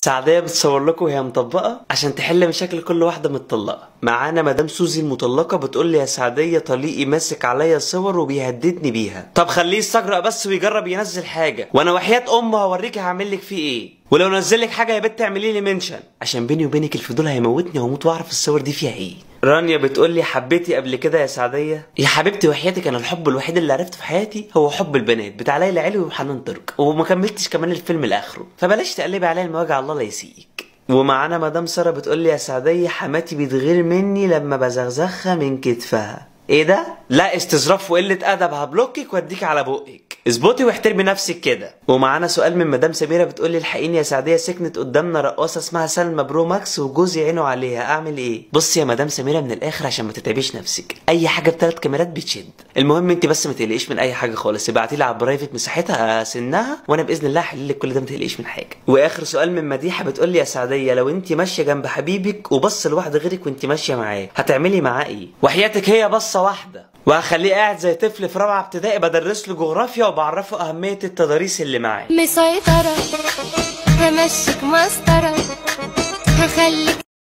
سعدية بتصور لكم وهي مطبقة عشان تحل مشاكل كل واحدة متطلقة معانا مدام سوزي المطلقة بتقول لي يا سعدية طليقي ماسك عليا صور وبيهددني بيها طب خليه يستجرأ بس ويجرب ينزل حاجة وانا وحياة امه هوريكي هعمل لك فيه ايه ولو نزل لك حاجة يا بت اعملي لي منشن عشان بيني وبينك الفضول هيموتني واموت واعرف الصور دي فيها ايه رانيا بتقول لي حبيتي قبل كده يا سعدية يا حبيبتي وحياتك انا الحب الوحيد اللي عرفته في حياتي هو حب البنات بتاع ليلى علوي وحنان ترك وما كملتش كمان الفيلم لاخره فبلاش تقلبي عليا المواجع الله لا يسيئك ومعانا مدام ساره بتقول لي يا سعدية حماتي بتغير مني لما بزغزغها من كتفها ايه ده لا استظراف وقله ادب هبلوكك واديك على بقك اظبطي واحترمي نفسك كده ومعانا سؤال من مدام سميره بتقول لي الحقيني يا سعديه سكنت قدامنا رقاصه اسمها سلمى برو ماكس وجوزي عينه عليها اعمل ايه بصي يا مدام سميره من الاخر عشان ما تتعبيش نفسك اي حاجه بثلاث كاميرات بتشد المهم انت بس ما تقلقيش من اي حاجه خالص ابعتي لي على البرايفت مساحتها سنها وانا باذن الله هحل لك كل ده ما تقلقيش من حاجه واخر سؤال من مديحه بتقول لي يا سعديه لو انت ماشيه جنب حبيبك وبص لواحد غيرك وانت ماشيه معاه هتعملي معاه ايه وحياتك هي بصه واحده وهخليه قاعد زي طفل في رابعه ابتدائي بدرس له جغرافيا وبعرفه اهميه التضاريس اللي معاه مسيطرة همشيك مسطرة هخليك